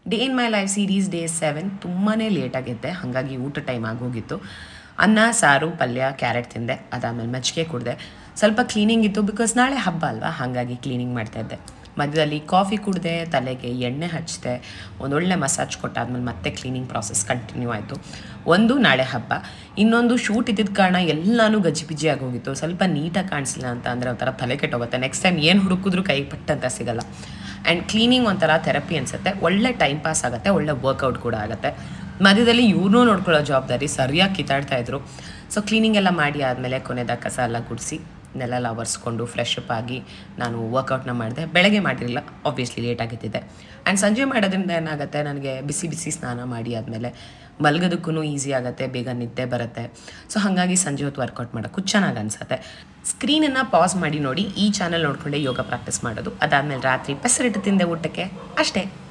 day in my life series day seven ತುಂಬಾ late ಆಗಿದ್ದೆ ಹಾಗಾಗಿ ಊಟ ಟೈಮ್ ಆಗೋಗಿತ್ತು ಅನ್ನ ಸಾರು ಪಲ್ಯ ಕ್ಯಾರೆಟ್ ತಿಂದೆ ಅದಾದಮೇಲೆ ಮಜ್ಜಿಗೆ ಕುಡಿದೆ ಸ್ವಲ್ಪ ಕ್ಲೀನಿಂಗ್ ಇತ್ತು ಬಿಕಾಸ್ ನಾಳೆ ಹಬ್ಬ ಅಲ್ವಾ ಹಾಗಾಗಿ ಕ್ಲೀನಿಂಗ್ ಮಾಡ್ತಾಯಿದ್ದೆ ಮಧ್ಯದಲ್ಲಿ ಕಾಫಿ ಕುಡಿದೆ ತಲೆಗೆ ಎಣ್ಣೆ ಹಚ್ಚಿದೆ ಒಂದೊಳ್ಳೆ ಮಸಾಜ್ ಕೊಟ್ಟಾದ್ಮೇಲೆ ಮತ್ತೆ ಕ್ಲೀನಿಂಗ್ ಪ್ರಾಸೆಸ್ ಕಂಟಿನ್ಯೂ ಆಯಿತು ಒಂದು ನಾಳೆ ಹಬ್ಬ ಇನ್ನೊಂದು ಶೂಟ್ ಇದ್ದಿದ್ದ ಕಾರಣ ಎಲ್ಲನೂ ಗಜಿಬಿಜಿ ಆಗೋಗಿತ್ತು ಸ್ವಲ್ಪ ನೀಟಾಗಿ ಕಾಣಿಸ್ಲಿಲ್ಲ ಅಂತ ಅಂದರೆ ಒಂಥರ ತಲೆ ಕೆಟ್ಟೋಗುತ್ತೆ ನೆಕ್ಸ್ಟ್ ಟೈಮ್ ಏನು ಹುಡುಕಿದ್ರು ಕೈ ಪಟ್ಟಂತ ಸಿಗಲ್ಲ ಆ್ಯಂಡ್ ಕ್ಲೀನಿಂಗ್ ಒಂಥರ ಥೆರಪಿ ಅನಿಸುತ್ತೆ ಒಳ್ಳೆ ಟೈಮ್ ಪಾಸ್ ಆಗುತ್ತೆ ಒಳ್ಳೆ ವರ್ಕೌಟ್ ಕೂಡ ಆಗುತ್ತೆ ಮಧ್ಯದಲ್ಲಿ ಇವ್ರನ್ನೂ ನೋಡ್ಕೊಳ್ಳೋ ಜವಾಬ್ದಾರಿ ಸರಿಯಾಗಿ ಕಿತ್ತಾಡ್ತಾ ಇದ್ರು ಸೊ ಕ್ಲೀನಿಂಗ್ ಎಲ್ಲ ಮಾಡಿ ಆದಮೇಲೆ ಕೊನೆದಾಗ ಕಸ ಎಲ್ಲ ಗುಡಿಸಿ ನೆಲೆಲ್ಲ ಒರೆಸ್ಕೊಂಡು ಫ್ರೆಶ್ ಅಪ್ ಆಗಿ ನಾನು ವರ್ಕೌಟ್ನ ಮಾಡಿದೆ ಬೆಳಗ್ಗೆ ಮಾಡಿರಲಿಲ್ಲ ಆಬ್ವಿಯಸ್ಲಿ ಲೇಟ್ ಆಗಿದ್ದಿದೆ ಆ್ಯಂಡ್ ಸಂಜೆ ಮಾಡೋದ್ರಿಂದ ಏನಾಗುತ್ತೆ ನನಗೆ ಬಿಸಿ ಬಿಸಿ ಸ್ನಾನ ಮಾಡಿ ಆದಮೇಲೆ ಮಲಗೋದಕ್ಕೂ ಈಸಿ ಆಗುತ್ತೆ ಬೇಗ ನಿದ್ದೆ ಬರುತ್ತೆ ಸೊ ಹಾಗಾಗಿ ಸಂಜೆ ಹೊತ್ತು ವರ್ಕೌಟ್ ಮಾಡೋಕ್ಕೂ ಚೆನ್ನಾಗಿ ಅನಿಸುತ್ತೆ ಸ್ಕ್ರೀನನ್ನು ಪಾಸ್ ಮಾಡಿ ನೋಡಿ ಈ ಚಾನಲ್ ನೋಡಿಕೊಂಡೆ ಯೋಗ ಪ್ರಾಕ್ಟೀಸ್ ಮಾಡೋದು ಅದಾದಮೇಲೆ ರಾತ್ರಿ ಪೆಸರಿಟ್ಟು ತಿಂದೆ ಊಟಕ್ಕೆ ಅಷ್ಟೇ